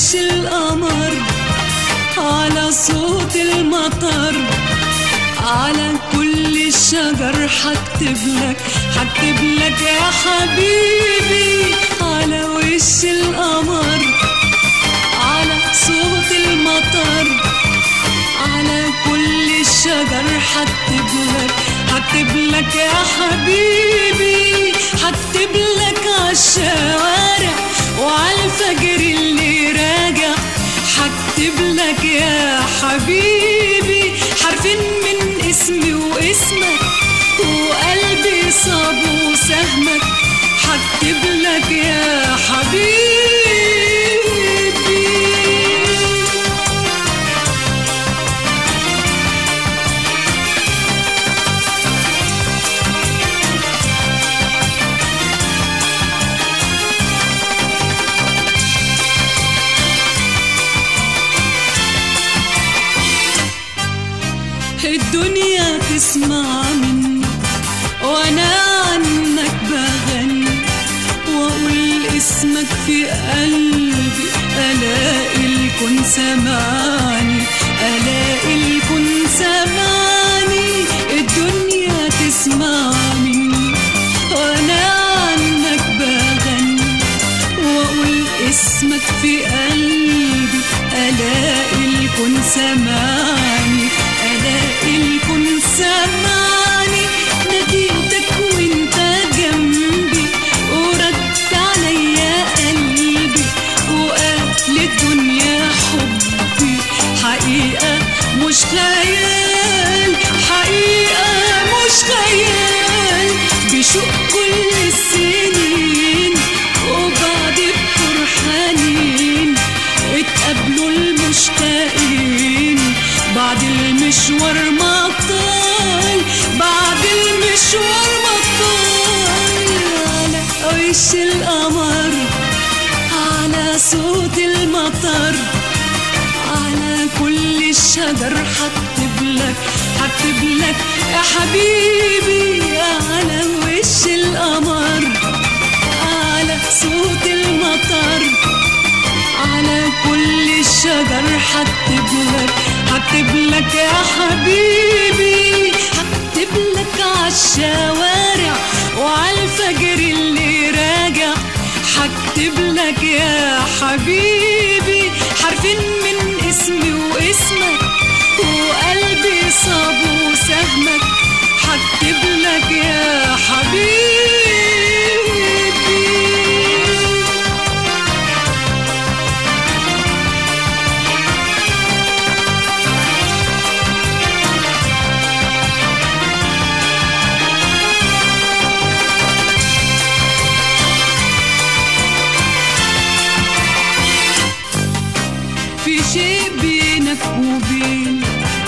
وش القمر على صوت المطر على كل الشجر حكتب لك حكتب لك يا حبيبي على وش القمر على صوت المطر على كل الشجر حكتب لك حكتب لك يا حبيبي حكتب لك عالشوارع وعالفجر اللي راجع حكتب لك يا حبيبي حرفين من اسمي واسمك وقلبي صاب وسهمك حكتب لك يا حبيبي الدنيا تسمع مني وانا عنك بغني واقول اسمك في قلبي الاقي الكون سمعني الاقي الكون سمعني الدنيا تسمع مني وانا عنك بغني واقول اسمك في قلبي الاقي الكون سمعني الاقي الكون سمعني ناديتك وانت جنبي ورد عليا قلبي وقال للدنيا حبي حقيقة مش خيال حقيقة مش خيال بشوق كل السنين وبعد بطر حنين اتقابلوا المشتاقين بعد المشوار ما طال بعد المشوار ما طال على وش القمر على صوت المطر على كل الشجر حكتب لك حكتب لك يا حبيبي على وش القمر على صوت المطر على كل الشجر حكتب لك حكتب لك يا حبيبي حكتب لك عالشوارع وعالفجر اللي راجع حكتب لك يا حبيبي حرفين من اسمي واسمك وقلبي صاب وسهمك حكتب لك يا حبيبي في شيء بينك وبين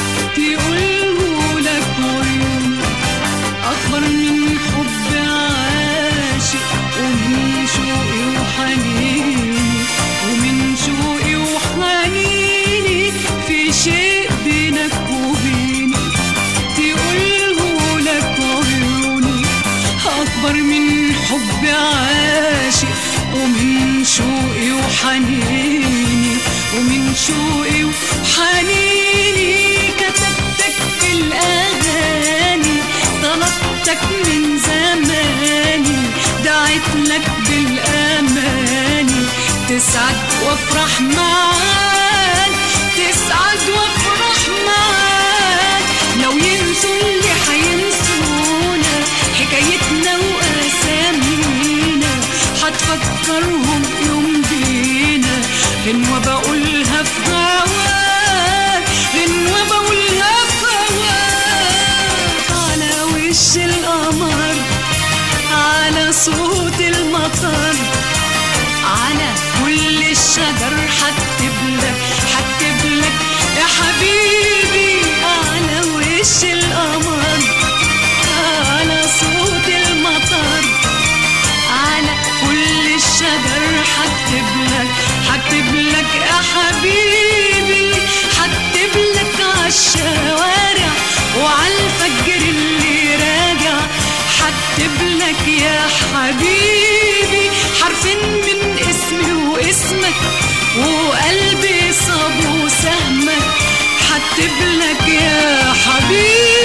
تقوله لك عيون أكبر من حب عاشق ومن شوقي وحنيني ومن شوقي وحنيني في شيء بينك وبيني تقوله لك عيوني أكبر من حب عاشق ومن شوقي وحنيني ومن شوقي وحنيني كتبتك في الأغاني طلبتك من زماني دعيت لك بالأماني تسعد وافرح معاك تسعد وافرح معاك لو ينسوا اللي حينسونا حكايتنا وأسامينا هتفكرهم يوم بينا غنوة بقولها في هواك غنوة بقولها في هواك على وش القمر على صوت المطر على كل الشجر حكتب لك حكتب لك يا حبيبي على وش القمر على صوت المطر على كل الشجر حكتب لك حكتب لك يا حبيبي حكتب لك عالشوارع وعالفجر اللي راجع حكتب لك يا حبيبي حرفين من اسمي واسمك وقلبي اكتب لك يا حبيبي